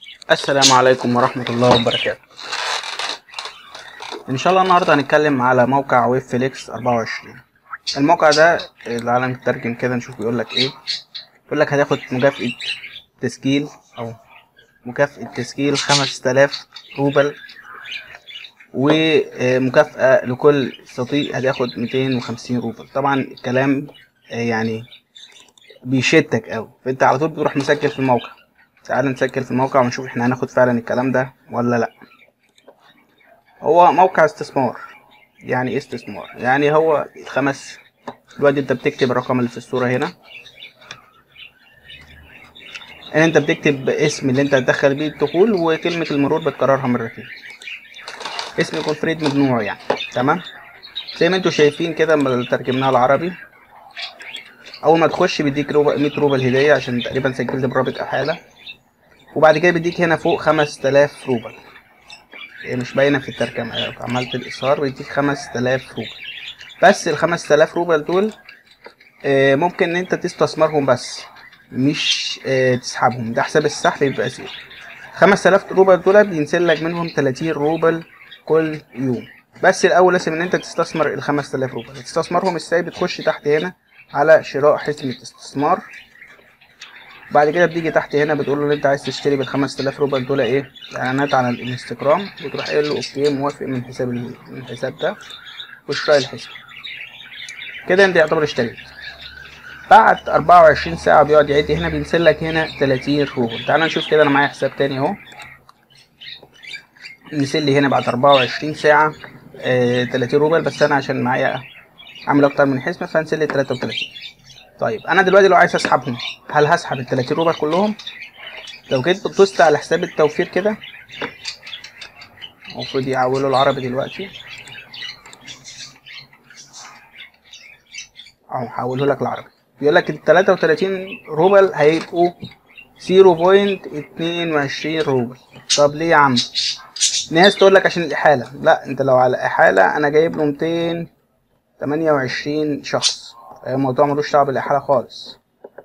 السلام عليكم ورحمة الله وبركاته ان شاء الله النهاردة هنتكلم على موقع ويب فليكس 24 الموقع ده تعالى نترجم كده نشوف بيقول لك ايه بيقول لك هتاخد مكافأة تسجيل او مكافأة تسجيل 5000 روبل ومكافأة لكل صديق هتاخد 250 روبل طبعا الكلام يعني بيشدك قوي فانت على طول بتروح مسجل في الموقع تعال نسجل في الموقع ونشوف احنا هناخد فعلا الكلام ده ولا لا هو موقع استثمار يعني ايه استثمار يعني هو الخمس دلوقتي انت بتكتب الرقم اللي في الصورة هنا ان انت بتكتب اسم اللي انت هتدخل بيه الدخول وكلمة المرور بتكررها مرتين اسم يكون فريد من نوعه يعني تمام زي ما انتوا شايفين كده لما ترجمناها العربي اول ما تخش بيديك روبل 100 روبل هدية عشان تقريبا سجلت برابط احالة وبعد كده بيديك هنا فوق 5000 روبل هي مش باينة في الترجمة لو عملت الإصهار بيديك 5000 روبل بس ال 5000 روبل دول آه، ممكن ان انت تستثمرهم بس مش آه، تسحبهم ده حساب السحب بيبقى زيرو 5000 روبل دول بينزل لك منهم 30 روبل كل يوم بس الاول لازم ان انت تستثمر ال 5000 روبل تستثمرهم ازاي بتخش تحت هنا على شراء حزمة استثمار بعد كده بتيجي تحت هنا بتقول له ان انت عايز تشتري بال 5000 روبل دول ايه اعلانات على الانستجرام بتروح قايل له اوكي موافق من حساب ال- من الحساب ده وشراء الحساب كده انت يعتبر اشتريت بعد 24 ساعة بيقعد يعد هنا بينزل لك هنا 30 روبل تعال نشوف كده انا معايا حساب تاني اهو نزل لي هنا بعد 24 ساعة آه 30 روبل بس انا عشان معايا عامل اكتر من حزمة فنزل لي 33 طيب انا دلوقتي لو عايز اسحبهم هل هسحب ال 30 روبل كلهم لو جيت دوست على حساب التوفير كده المفروض يعولوا العربي دلوقتي اهو حوله لك العربي بيقول لك ال 33 روبل هيبقوا 0.22 روبل طب ليه يا عم ناس تقول لك عشان الاحاله لا انت لو على احاله انا جايب له 228 شخص الموضوع ملوش دعوه بالاحاله خالص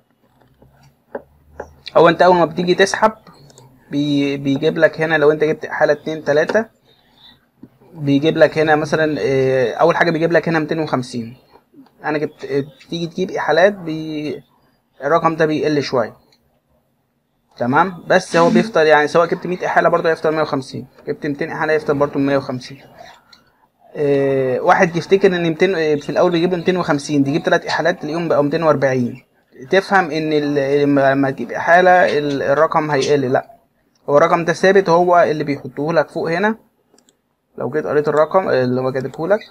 هو انت اول ما بتيجي تسحب بي بيجيب لك هنا لو انت جبت احاله اتنين تلاتة بيجيب لك هنا مثلا اه، اول حاجه بيجيب لك هنا 250 انا جبت اه، بتيجي تجيب احالات بي الرقم ده بيقل شويه تمام بس هو بيفطر يعني سواء جبت 100 احاله برضه هيفطر 150 جبت 200 احاله هيفطر برضه 150 اه، واحد يفتكر ان 200 اه، في الاول بيجيب 250 تجيب ثلاث احالات اليوم بقى 240 تفهم ان ال- لما تجيب احاله ال- الرقم هيقل لا هو الرقم ده ثابت هو اللي بيحطوه لك فوق هنا لو جيت قريت الرقم اللي هو كاتبه لك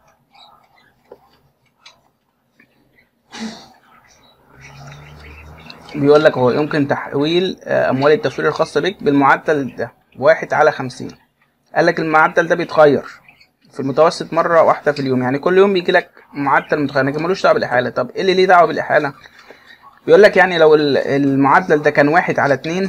بيقول لك هو يمكن تحويل آه، اموال التفوير الخاصه بك بالمعدل ده واحد على خمسين قال لك المعدل ده بيتغير في المتوسط مره واحده في اليوم يعني كل يوم بيجي لك معدل متغير لكن ملوش دعوه بالاحاله طب ايه اللي ليه دعوه بالاحاله بيقول لك يعني لو ال- المعدل ده كان واحد على اتنين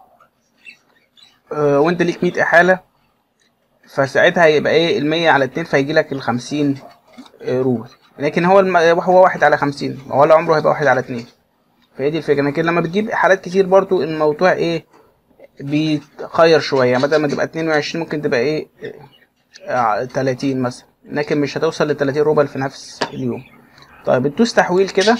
آه، وانت ليك 100 احاله فساعتها هيبقى ايه المية على اتنين فيجي لك الخمسين آه، روبل لكن هو الم... هو واحد على خمسين هو ولا عمره هيبقى واحد على اتنين فهي دي الفكرة لكن لما بتجيب حالات كتير برضو الموضوع ايه بيتغير شوية بدل ما تبقى اتنين وعشرين ممكن تبقى ايه آه، تلاتين مثلا لكن مش هتوصل لتلاتين روبل في نفس اليوم طيب بتدوس تحويل كده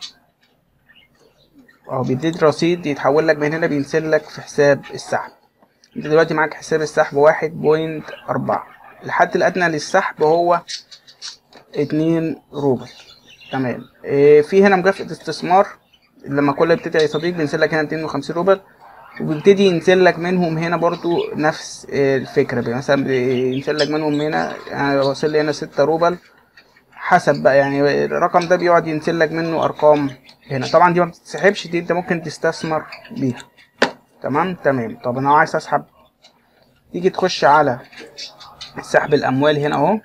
اهو بيديك رصيد يتحول لك من هنا بينزل لك في حساب السحب انت دلوقتي معاك حساب السحب واحد بوينت أربعة الحد الأدنى للسحب هو اتنين روبل تمام إيه في هنا مكافأة استثمار لما كل بتدعي صديق بينزل لك هنا 250 روبل وبيبتدي ينزل لك منهم هنا برضو نفس إيه، الفكرة بي- مثلا بينزل لك منهم هنا يعني واصل لي هنا ستة روبل حسب بقى يعني الرقم ده بيقعد ينزل لك منه أرقام هنا طبعا دي ما بتتسحبش دي انت ممكن تستثمر بيها تمام تمام طب انا عايز اسحب تيجي تخش على سحب الاموال هنا اهو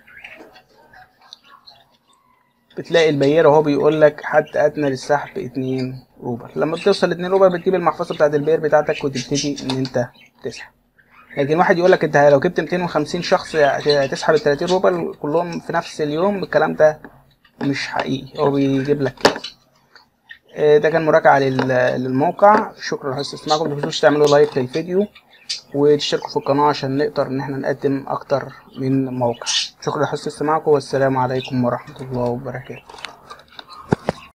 بتلاقي البيار اهو بيقول لك حد ادنى للسحب اتنين روبل لما بتوصل اتنين روبل بتجيب المحفظه بتاعت البير بتاعتك وتبتدي ان انت تسحب لكن واحد يقول لك انت لو جبت 250 شخص هتسحب ال 30 روبل كلهم في نفس اليوم الكلام ده مش حقيقي هو بيجيب لك كده آه، ده كان مراجعة لل- للموقع شكرا لحسن استماعكم متنسوش تعملوا لايك للفيديو وتشتركوا في القناة عشان نقدر ان احنا نقدم اكتر من موقع شكرا لحسن استماعكم والسلام عليكم ورحمة الله وبركاته